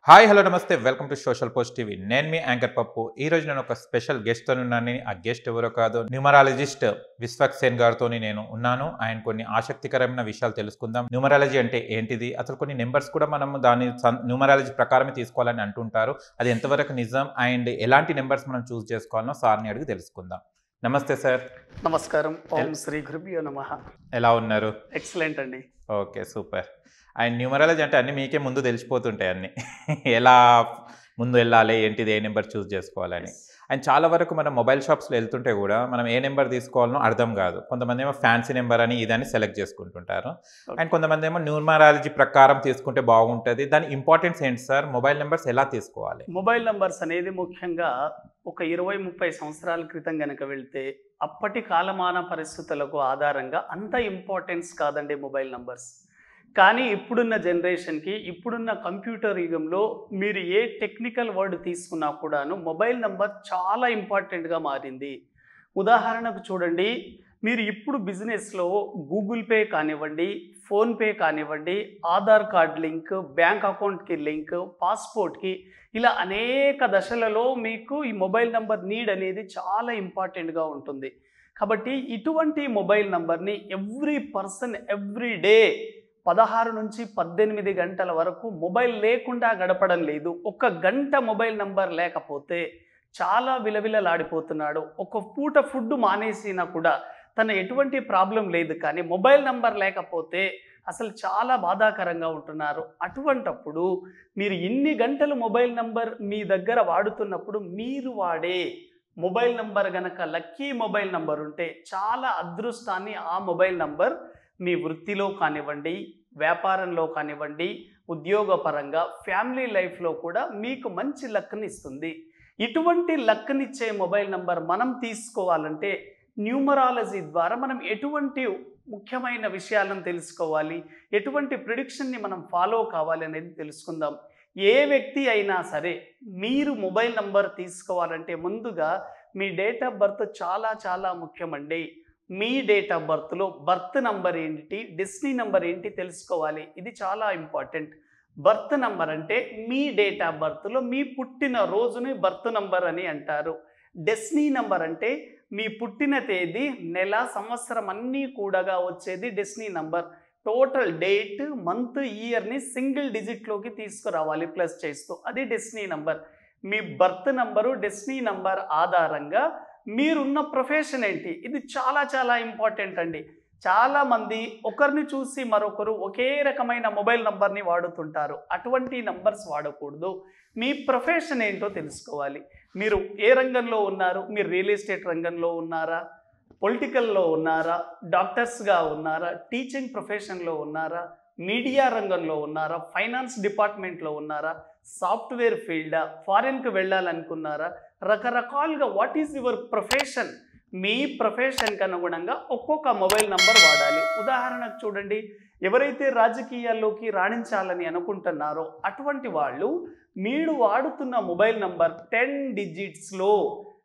hi hello నమస్తే welcome to social post TV నేను మీ యాంకర్ పప్పు ఈ రోజు నేను ఒక స్పెషల్ గెస్ట్ తో ఉన్నాను ఆ గెస్ట్ ఎవరో కాదు న్యూమరాలజిస్ట్ విశ్వక్ సేన్ గారితో నేను ఉన్నాను ఆయన కొన్ని ఆసక్తికరమైన విషయాలు తెలుసుకుందాం న్యూమరాలజీ అంటే ఏంటిది అసలు కొన్ని నెంబర్స్ కూడా మనం దాని న్యూమరాలజీ ప్రకారమే తీసుకోవాలని అంటుంటారు అది ఎంతవరకు నిజం అండ్ ఎలాంటి నెంబర్స్ మనం చూస్ చేసుకోవాలనో సార్ని అడిగి తెలుసుకుందాం నమస్తే సార్ నమస్కారం ఓం శ్రీ గురుభ్యో నమ ఎలా ఉన్నారు ఎక్సలెంట్ అండి ఓకే సూపర్ అండ్ న్యూమరాలజీ అంటే అన్ని మీకే ముందు తెలిసిపోతుంటాయి అన్ని ఎలా ముందు వెళ్ళాలి ఏంటిది ఏ నెంబర్ చూస్ చేసుకోవాలని అండ్ చాలా వరకు మనం మొబైల్ షాప్స్లో వెళ్తుంటే కూడా మనం ఏ నెంబర్ తీసుకోవాలనో అర్థం కాదు కొంతమంది ఏమో ఫ్యాన్సీ నెంబర్ అని ఇదని సెలెక్ట్ చేసుకుంటుంటారు అండ్ కొంతమంది ఏమో న్యూమరాలజీ ప్రకారం తీసుకుంటే బాగుంటుంది దాని ఇంపార్టెన్స్ ఏంటి సార్ మొబైల్ నెంబర్స్ ఎలా తీసుకోవాలి మొబైల్ నంబర్స్ అనేది ముఖ్యంగా ఒక ఇరవై ముప్పై సంవత్సరాల క్రితం కనుక వెళ్తే అప్పటి కాలమాన పరిస్థితులకు ఆధారంగా అంత ఇంపార్టెన్స్ కాదండి మొబైల్ నంబర్స్ కానీ ఇప్పుడున్న జనరేషన్కి ఇప్పుడున్న కంప్యూటర్ యుగంలో మీరు ఏ టెక్నికల్ వర్డ్ తీసుకున్నా కూడాను మొబైల్ నంబర్ చాలా ఇంపార్టెంట్గా మారింది ఉదాహరణకు చూడండి మీరు ఇప్పుడు బిజినెస్లో గూగుల్ పే కానివ్వండి ఫోన్పే కానివ్వండి ఆధార్ కార్డ్ లింక్ బ్యాంక్ అకౌంట్కి లింక్ పాస్పోర్ట్కి ఇలా అనేక దశలలో మీకు ఈ మొబైల్ నంబర్ నీడ్ అనేది చాలా ఇంపార్టెంట్గా ఉంటుంది కాబట్టి ఇటువంటి మొబైల్ నంబర్ని ఎవ్రీ పర్సన్ ఎవ్రీ డే పదహారు నుంచి పద్దెనిమిది గంటల వరకు మొబైల్ లేకుండా గడపడం లేదు ఒక గంట మొబైల్ నంబర్ లేకపోతే చాలా విలవిలలాడిపోతున్నాడు ఒక పూట ఫుడ్ మానేసినా కూడా తన ఎటువంటి ప్రాబ్లం లేదు కానీ మొబైల్ నంబర్ లేకపోతే అసలు చాలా బాధాకరంగా ఉంటున్నారు అటువంటప్పుడు మీరు ఇన్ని గంటలు మొబైల్ నంబర్ మీ దగ్గర వాడుతున్నప్పుడు మీరు వాడే మొబైల్ నంబర్ గనక లక్కీ మొబైల్ నంబర్ ఉంటే చాలా అదృష్టాన్ని ఆ మొబైల్ నంబర్ మీ వృత్తిలో కానివ్వండి వ్యాపారంలో కానివ్వండి ఉద్యోగపరంగా ఫ్యామిలీ లైఫ్లో కూడా మీకు మంచి లక్ని ఇస్తుంది ఇటువంటి లక్నిచ్చే మొబైల్ నంబర్ మనం తీసుకోవాలంటే న్యూమరాలజీ ద్వారా మనం ఎటువంటి ముఖ్యమైన విషయాలను తెలుసుకోవాలి ఎటువంటి ప్రిడిక్షన్ని మనం ఫాలో కావాలి అనేది తెలుసుకుందాం ఏ వ్యక్తి అయినా సరే మీరు మొబైల్ నంబర్ తీసుకోవాలంటే ముందుగా మీ డేట్ ఆఫ్ బర్త్ చాలా చాలా ముఖ్యమండి మీ డేట్ ఆఫ్ బర్త్లో బర్త్ నంబర్ ఏంటి డెస్టినీ నంబర్ ఏంటి తెలుసుకోవాలి ఇది చాలా ఇంపార్టెంట్ బర్త్ నంబర్ అంటే మీ డేట్ ఆఫ్ బర్త్లో మీ పుట్టిన రోజుని బర్త్ నంబర్ అని అంటారు డెస్టినీ నంబర్ అంటే మీ పుట్టిన తేదీ నెల సంవత్సరం అన్నీ కూడగా వచ్చేది destiny number total date month ఇయర్ని సింగిల్ డిజిట్లోకి తీసుకురావాలి ప్లస్ చేస్తూ అది డెస్టినీ నంబర్ మీ బర్త్ నంబరు డెస్టినీ నంబర్ ఆధారంగా మీరున్న ప్రొఫెషన్ ఏంటి ఇది చాలా చాలా ఇంపార్టెంట్ అండి చాలామంది ఒకరిని చూసి మరొకరు ఒకే రకమైన మొబైల్ నంబర్ని వాడుతుంటారు అటువంటి నంబర్స్ వాడకూడదు మీ ప్రొఫెషన్ ఏంటో తెలుసుకోవాలి మీరు ఏ రంగంలో ఉన్నారు మీరు రియల్ ఎస్టేట్ రంగంలో ఉన్నారా పొలిటికల్లో ఉన్నారా డాక్టర్స్గా ఉన్నారా టీచింగ్ ప్రొఫెషన్లో ఉన్నారా మీడియా రంగంలో ఉన్నారా ఫైనాన్స్ డిపార్ట్మెంట్లో ఉన్నారా సాఫ్ట్వేర్ ఫీల్డా ఫారిన్కి వెళ్ళాలనుకున్నారా రకరకాలుగా వాట్ ఈజ్ యువర్ ప్రొఫెషన్ మీ ప్రొఫెషన్కి అనుగుణంగా ఒక్కొక్క మొబైల్ నంబర్ వాడాలి ఉదాహరణకు చూడండి ఎవరైతే రాజకీయాల్లోకి రాణించాలని అనుకుంటున్నారో అటువంటి వాళ్ళు మీరు వాడుతున్న మొబైల్ నంబర్ టెన్ డిజిట్స్లో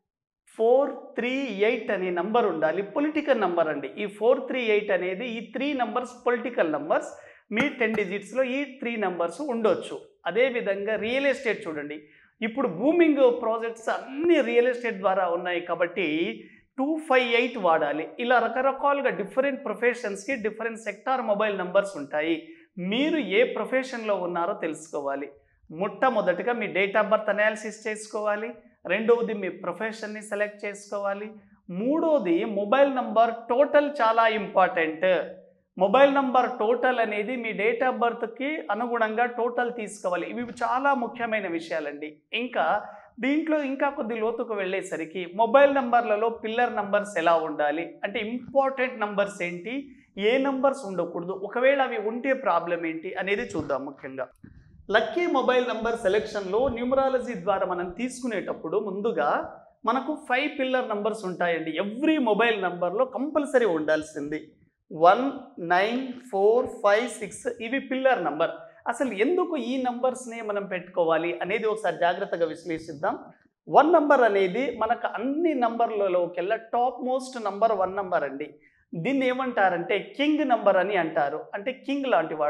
ఫోర్ త్రీ ఎయిట్ అనే నంబర్ ఉండాలి పొలిటికల్ నంబర్ అండి ఈ ఫోర్ త్రీ ఎయిట్ అనేది ఈ త్రీ నంబర్స్ పొలిటికల్ నంబర్స్ మీ టెన్ డిజిట్స్లో ఈ త్రీ నంబర్స్ ఉండొచ్చు అదేవిధంగా రియల్ ఎస్టేట్ చూడండి ఇప్పుడు బూమింగ్ ప్రాజెక్ట్స్ అన్ని రియల్ ఎస్టేట్ ద్వారా ఉన్నాయి కాబట్టి టూ ఫైవ్ ఎయిట్ వాడాలి ఇలా రకరకాలుగా డిఫరెంట్ ప్రొఫెషన్స్కి డిఫరెంట్ సెక్టార్ మొబైల్ నంబర్స్ ఉంటాయి మీరు ఏ ప్రొఫెషన్లో ఉన్నారో తెలుసుకోవాలి మొట్టమొదటిగా మీ డేట్ ఆఫ్ బర్త్ అనాలిసిస్ చేసుకోవాలి రెండవది మీ ప్రొఫెషన్ని సెలెక్ట్ చేసుకోవాలి మూడోది మొబైల్ నంబర్ టోటల్ చాలా ఇంపార్టెంట్ మొబైల్ నంబర్ టోటల్ అనేది మీ డేట్ ఆఫ్ బర్త్కి అనుగుణంగా టోటల్ తీసుకోవాలి ఇవి చాలా ముఖ్యమైన విషయాలండి ఇంకా దీంట్లో ఇంకా కొద్ది లోతుకు వెళ్ళేసరికి మొబైల్ నంబర్లలో పిల్లర్ నంబర్స్ ఎలా ఉండాలి అంటే ఇంపార్టెంట్ నంబర్స్ ఏంటి ఏ నంబర్స్ ఉండకూడదు ఒకవేళ అవి ఉంటే ప్రాబ్లం ఏంటి అనేది చూద్దాం ముఖ్యంగా లక్కీ మొబైల్ నంబర్ సెలెక్షన్లో న్యూమరాలజీ ద్వారా మనం తీసుకునేటప్పుడు ముందుగా మనకు ఫైవ్ పిల్లర్ నంబర్స్ ఉంటాయండి ఎవ్రీ మొబైల్ నంబర్లో కంపల్సరీ ఉండాల్సింది one nine four five six ఇవి పిల్లర్ నంబర్ అసలు ఎందుకు ఈ నంబర్స్ని మనం పెట్టుకోవాలి అనేది ఒకసారి జాగ్రత్తగా విశ్లేషిద్దాం వన్ నంబర్ అనేది మనకు అన్ని నంబర్లలోకెల్లా top most number one number అండి దీన్ని ఏమంటారంటే కింగ్ నంబర్ అని అంటారు అంటే కింగ్ లాంటి వాడు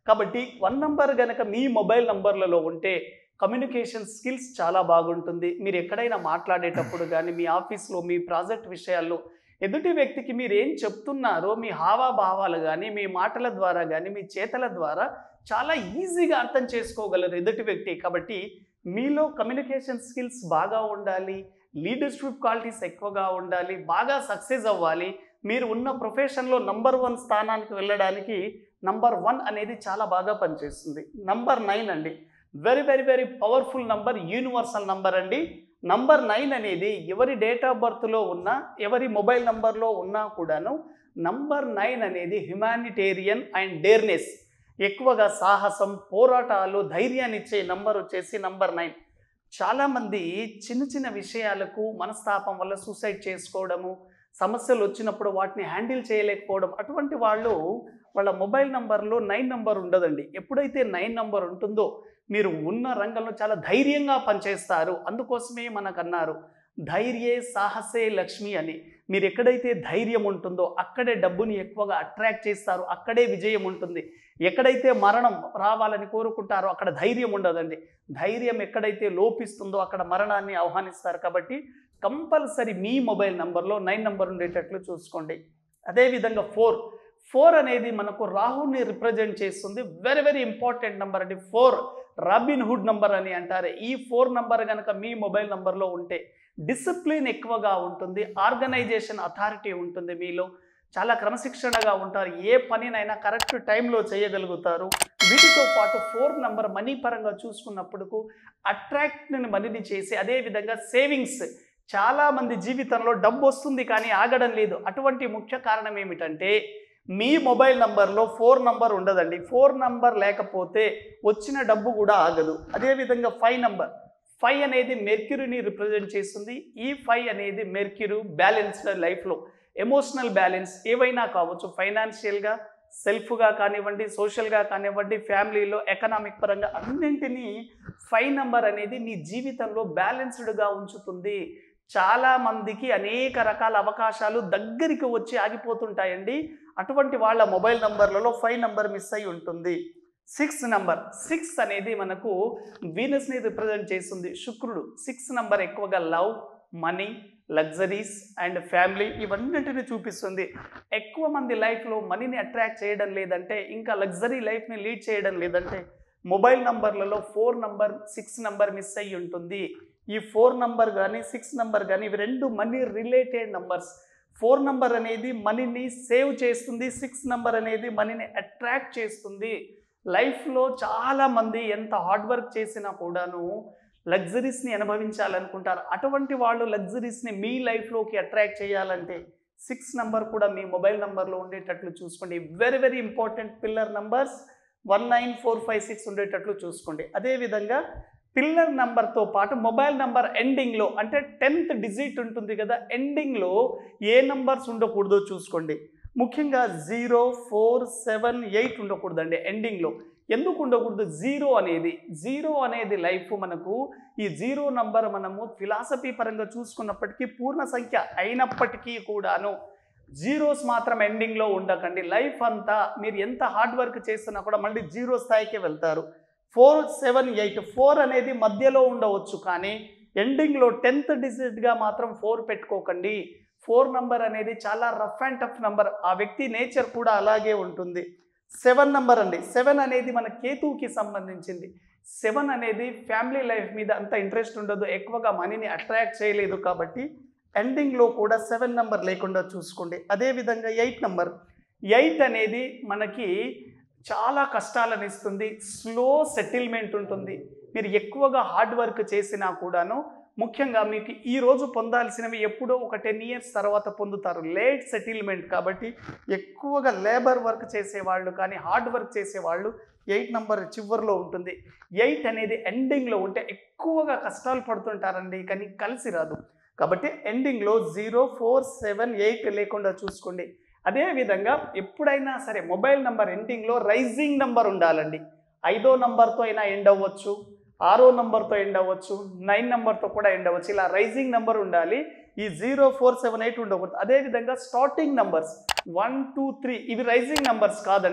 కాబట్టి వన్ నంబర్ గనక మీ మొబైల్ నంబర్లలో ఉంటే కమ్యూనికేషన్ స్కిల్స్ చాలా బాగుంటుంది మీరు ఎక్కడైనా మాట్లాడేటప్పుడు కానీ మీ ఆఫీస్లో మీ ప్రాజెక్ట్ విషయాల్లో ఎదుటి వ్యక్తికి మీరు ఏం చెప్తున్నారో మీ హావాభావాలు కానీ మీ మాటల ద్వారా కానీ మీ చేతల ద్వారా చాలా ఈజీగా అర్థం చేసుకోగలరు ఎదుటి వ్యక్తి కాబట్టి మీలో కమ్యూనికేషన్ స్కిల్స్ బాగా ఉండాలి లీడర్షిప్ క్వాలిటీస్ ఎక్కువగా ఉండాలి బాగా సక్సెస్ అవ్వాలి మీరు ఉన్న ప్రొఫెషన్లో నంబర్ వన్ స్థానానికి వెళ్ళడానికి నంబర్ వన్ అనేది చాలా బాగా పనిచేస్తుంది నంబర్ నైన్ అండి very very very powerful number universal number అండి నంబర్ నైన్ అనేది ఎవరి డేట్ ఆఫ్ బర్త్లో ఉన్నా ఎవరి మొబైల్ నంబర్లో ఉన్నా కూడాను నంబర్ నైన్ అనేది హ్యుమానిటేరియన్ అండ్ డేర్నెస్ ఎక్కువగా సాహసం పోరాటాలు ధైర్యాన్ని ఇచ్చే నంబర్ వచ్చేసి నంబర్ నైన్ చాలామంది చిన్న చిన్న విషయాలకు మనస్తాపం వల్ల సూసైడ్ చేసుకోవడము సమస్యలు వచ్చినప్పుడు వాటిని హ్యాండిల్ చేయలేకపోవడం అటువంటి వాళ్ళు వాళ్ళ మొబైల్ నంబర్లో నైన్ నంబర్ ఉండదండి ఎప్పుడైతే నైన్ నంబర్ ఉంటుందో మీరు ఉన్న రంగంలో చాలా ధైర్యంగా పనిచేస్తారు అందుకోసమే మనకు అన్నారు ధైర్యే సాహసే లక్ష్మి అని మీరు ఎక్కడైతే ధైర్యం ఉంటుందో అక్కడే డబ్బుని ఎక్కువగా అట్రాక్ట్ చేస్తారు అక్కడే విజయం ఉంటుంది ఎక్కడైతే మరణం రావాలని కోరుకుంటారో అక్కడ ధైర్యం ఉండదండి ధైర్యం ఎక్కడైతే లోపిస్తుందో అక్కడ మరణాన్ని ఆహ్వానిస్తారు కాబట్టి కంపల్సరీ మీ మొబైల్ నంబర్లో నైన్ నంబర్ ఉండేటట్లు చూసుకోండి అదేవిధంగా ఫోర్ ఫోర్ అనేది మనకు రాహుని రిప్రజెంట్ చేస్తుంది వెరీ వెరీ ఇంపార్టెంట్ నంబర్ అండి ఫోర్ రాబిన్ హుడ్ నంబర్ అని అంటారు ఈ ఫోర్ నంబర్ కనుక మీ మొబైల్ నంబర్లో ఉంటే డిసిప్లిన్ ఎక్కువగా ఉంటుంది ఆర్గనైజేషన్ అథారిటీ ఉంటుంది మీలో చాలా క్రమశిక్షణగా ఉంటారు ఏ పనినైనా కరెక్ట్ టైంలో చేయగలుగుతారు వీటితో పాటు ఫోర్ నంబర్ మనీ పరంగా చూసుకున్నప్పుడు అట్రాక్ట్ని మనీని చేసి అదేవిధంగా సేవింగ్స్ చాలా మంది జీవితంలో డబ్బు వస్తుంది కానీ ఆగడం లేదు అటువంటి ముఖ్య కారణం ఏమిటంటే మీ మొబైల్ నంబర్లో ఫోర్ నంబర్ ఉండదండి ఫోర్ నంబర్ లేకపోతే వచ్చిన డబ్బు కూడా ఆగదు అదేవిధంగా ఫైవ్ నంబర్ ఫైవ్ అనేది మెర్క్యూరీని రిప్రజెంట్ చేస్తుంది ఈ ఫైవ్ అనేది మెర్క్యూరు బ్యాలెన్స్డ్ లైఫ్లో ఎమోషనల్ బ్యాలెన్స్ ఏవైనా కావచ్చు ఫైనాన్షియల్గా సెల్ఫ్గా కానివ్వండి సోషల్గా కానివ్వండి ఫ్యామిలీలో ఎకనామిక్ పరంగా అన్నింటినీ ఫైవ్ నంబర్ అనేది మీ జీవితంలో బ్యాలెన్స్డ్గా ఉంచుతుంది చాలా మందికి అనేక రకాల అవకాశాలు దగ్గరికి వచ్చి ఆగిపోతుంటాయండి అటువంటి వాళ్ళ మొబైల్ నంబర్లలో ఫైవ్ నంబర్ మిస్ అయి ఉంటుంది సిక్స్ నంబర్ సిక్స్ అనేది మనకు వీనస్ని రిప్రజెంట్ చేస్తుంది శుక్రుడు సిక్స్ నంబర్ ఎక్కువగా love money luxuries and family ఇవన్నింటిని చూపిస్తుంది ఎక్కువ మంది లైఫ్లో మనీని అట్రాక్ట్ చేయడం లేదంటే ఇంకా లగ్జరీ లైఫ్ని లీడ్ చేయడం లేదంటే మొబైల్ నంబర్లలో four number six number miss అయ్యి ఉంటుంది ఈ ఫోర్ నంబర్ కానీ సిక్స్ నంబర్ కానీ ఇవి రెండు money related numbers four number అనేది మనీని సేవ్ చేస్తుంది సిక్స్ నంబర్ అనేది మనీని అట్రాక్ట్ చేస్తుంది లైఫ్లో చాలామంది ఎంత హార్డ్ వర్క్ చేసినా కూడాను లగ్జరీస్ని అనుభవించాలనుకుంటారు అటువంటి వాళ్ళు లగ్జరీస్ని మీ లైఫ్లోకి అట్రాక్ట్ చేయాలంటే సిక్స్ నంబర్ కూడా మీ మొబైల్ నంబర్లో ఉండేటట్లు చూసుకోండి very very important pillar numbers one nine four five six ఉండేటట్లు చూసుకోండి అదేవిధంగా పిల్లర్ నంబర్తో పాటు మొబైల్ నంబర్ ఎండింగ్లో అంటే టెన్త్ డిజిట్ ఉంటుంది కదా ఎండింగ్లో ఏ నంబర్స్ ఉండకూడదో చూసుకోండి ముఖ్యంగా జీరో ఫోర్ సెవెన్ ఎయిట్ ఉండకూడదండి ఎండింగ్లో ఎందుకు ఉండకూడదు జీరో అనేది జీరో అనేది లైఫ్ మనకు ఈ జీరో నంబర్ మనము ఫిలాసఫీ పరంగా చూసుకున్నప్పటికీ పూర్ణ సంఖ్య అయినప్పటికీ కూడాను జీరోస్ మాత్రం ఎండింగ్లో ఉండకండి లైఫ్ అంతా మీరు ఎంత హార్డ్ వర్క్ చేస్తున్నా కూడా మళ్ళీ జీరో స్థాయికి వెళ్తారు ఫోర్ సెవెన్ ఎయిట్ ఫోర్ అనేది మధ్యలో ఉండవచ్చు కానీ ఎండింగ్లో టెన్త్ డిజిట్గా మాత్రం ఫోర్ పెట్టుకోకండి ఫోర్ నంబర్ అనేది చాలా రఫ్ అండ్ టఫ్ నంబర్ ఆ వ్యక్తి నేచర్ కూడా అలాగే ఉంటుంది సెవెన్ నంబర్ అండి సెవెన్ అనేది మన కేతువుకి సంబంధించింది సెవెన్ అనేది ఫ్యామిలీ లైఫ్ మీద అంత ఇంట్రెస్ట్ ఉండదు ఎక్కువగా మనీని అట్రాక్ట్ చేయలేదు కాబట్టి ఎండింగ్లో కూడా సెవెన్ నెంబర్ లేకుండా చూసుకోండి అదేవిధంగా ఎయిట్ నెంబర్ ఎయిట్ అనేది మనకి చాలా కష్టాలను ఇస్తుంది స్లో సెటిల్మెంట్ ఉంటుంది మీరు ఎక్కువగా హార్డ్ వర్క్ చేసినా కూడాను ముఖ్యంగా మీకు ఈ రోజు పొందాల్సినవి ఎప్పుడో ఒక టెన్ ఇయర్స్ తర్వాత పొందుతారు లేట్ సెటిల్మెంట్ కాబట్టి ఎక్కువగా లేబర్ వర్క్ చేసేవాళ్ళు కానీ హార్డ్ వర్క్ చేసేవాళ్ళు ఎయిట్ నంబర్ చివరిలో ఉంటుంది ఎయిట్ అనేది ఎండింగ్లో ఉంటే ఎక్కువగా కష్టాలు పడుతుంటారండి కానీ కలిసి రాదు కాబట్టి ఎండింగ్లో జీరో ఫోర్ సెవెన్ ఎయిట్ లేకుండా చూసుకోండి అదేవిధంగా ఎప్పుడైనా సరే మొబైల్ నంబర్ ఎండింగ్లో రైజింగ్ నంబర్ ఉండాలండి ఐదో నంబర్తో అయినా ఎండ్ అవ్వచ్చు ఆరో నంబర్తో ఎండ్ అవ్వచ్చు నైన్ నెంబర్తో కూడా ఎండ్ అవ్వచ్చు ఇలా రైజింగ్ నెంబర్ ఉండాలి ఈ జీరో ఫోర్ సెవెన్ ఎయిట్ ఉండకూడదు అదేవిధంగా starting numbers one two three ఇవి రైజింగ్ నంబర్స్ కాదండి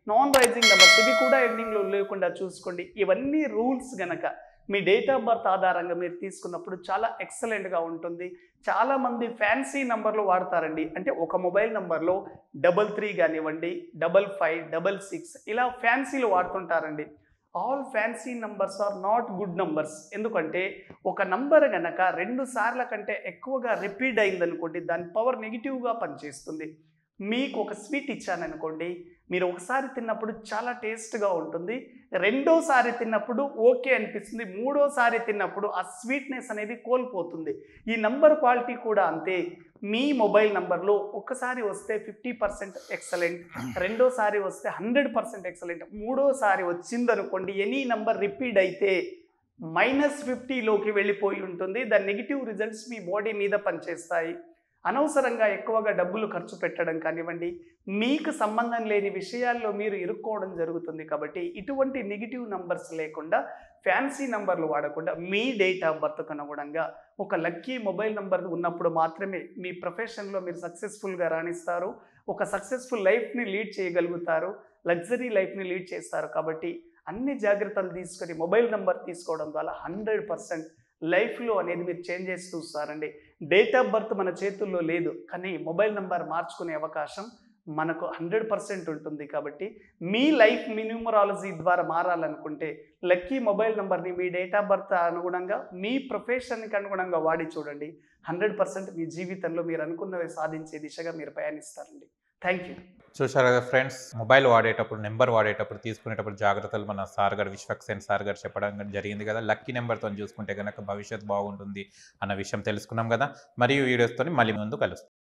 నాన్ రైజింగ్ నెంబర్స్ ఇవి కూడా ఎండింగ్లో లేకుండా చూసుకోండి ఇవన్నీ రూల్స్ గనక మీ డేట్ ఆఫ్ బర్త్ ఆధారంగా మీరు తీసుకున్నప్పుడు చాలా ఎక్సలెంట్గా ఉంటుంది చాలామంది ఫ్యాన్సీ నంబర్లు వాడతారండి అంటే ఒక మొబైల్ నంబర్లో డబల్ త్రీ కానివ్వండి డబల్ ఫైవ్ డబల్ సిక్స్ ఇలా ఫ్యాన్సీలు వాడుతుంటారండి all fancy numbers are not good numbers ఎందుకంటే ఒక నంబర్ గనక రెండు సార్ల కంటే ఎక్కువగా రిపీట్ అయిందనుకోండి దాని పవర్ నెగిటివ్గా పనిచేస్తుంది మీకు ఒక స్వీట్ ఇచ్చాననుకోండి మీరు ఒకసారి తిన్నప్పుడు చాలా టేస్ట్గా ఉంటుంది రెండోసారి తిన్నప్పుడు ఓకే అనిపిస్తుంది మూడోసారి తిన్నప్పుడు ఆ స్వీట్నెస్ అనేది కోల్పోతుంది ఈ నంబర్ క్వాలిటీ కూడా అంతే మీ మొబైల్ నంబర్లో ఒక్కసారి వస్తే ఫిఫ్టీ పర్సెంట్ ఎక్సలెంట్ రెండోసారి వస్తే హండ్రెడ్ పర్సెంట్ ఎక్సలెంట్ మూడోసారి వచ్చిందనుకోండి ఎనీ నంబర్ రిపీట్ అయితే మైనస్ ఫిఫ్టీలోకి వెళ్ళిపోయి ఉంటుంది దాని నెగిటివ్ రిజల్ట్స్ మీ బాడీ మీద పనిచేస్తాయి అనవసరంగా ఎక్కువగా డబ్బులు ఖర్చు పెట్టడం కానివ్వండి మీకు సంబంధం లేని విషయాల్లో మీరు ఇరుక్కోవడం జరుగుతుంది కాబట్టి ఇటువంటి నెగిటివ్ నంబర్స్ లేకుండా ఫ్యాన్సీ నంబర్లు వాడకుండా మీ డేట్ ఆఫ్ బర్త్కు అనుగుణంగా ఒక లక్కీ మొబైల్ నంబర్ ఉన్నప్పుడు మాత్రమే మీ ప్రొఫెషన్లో మీరు సక్సెస్ఫుల్గా రాణిస్తారు ఒక సక్సెస్ఫుల్ లైఫ్ని లీడ్ చేయగలుగుతారు లగ్జరీ లైఫ్ని లీడ్ చేస్తారు కాబట్టి అన్ని జాగ్రత్తలు తీసుకొని మొబైల్ నెంబర్ తీసుకోవడం ద్వారా హండ్రెడ్ పర్సెంట్ లైఫ్లో అనేది మీరు చేంజ్ చేసి చూస్తారండి డేట్ ఆఫ్ బర్త్ మన చేతుల్లో లేదు కానీ మొబైల్ నెంబర్ మార్చుకునే అవకాశం మనకు హండ్రెడ్ పర్సెంట్ ఉంటుంది కాబట్టి మీ లైఫ్ మిన్యూమరాలజీ ద్వారా మారాలనుకుంటే లక్కీ మొబైల్ నెంబర్ని మీ డేట్ ఆఫ్ బర్త్ అనుగుణంగా మీ ప్రొఫెషన్కి అనుగుణంగా వాడి చూడండి హండ్రెడ్ పర్సెంట్ మీ జీవితంలో మీరు అనుకున్నవి సాధించే దిశగా మీరు పయనిస్తారండి థ్యాంక్ యూ చూశారు కదా ఫ్రెండ్స్ మొబైల్ వాడేటప్పుడు నెంబర్ వాడేటప్పుడు తీసుకునేటప్పుడు జాగ్రత్తలు మన సార్ గారు విశ్వక్సేన్ సార్ గారు చెప్పడం జరిగింది కదా లక్కీ నెంబర్తో చూసుకుంటే కనుక భవిష్యత్ బాగుంటుంది అన్న విషయం తెలుసుకున్నాం కదా మరియు వీడియోస్తో మళ్ళీ ముందు కలుస్తాం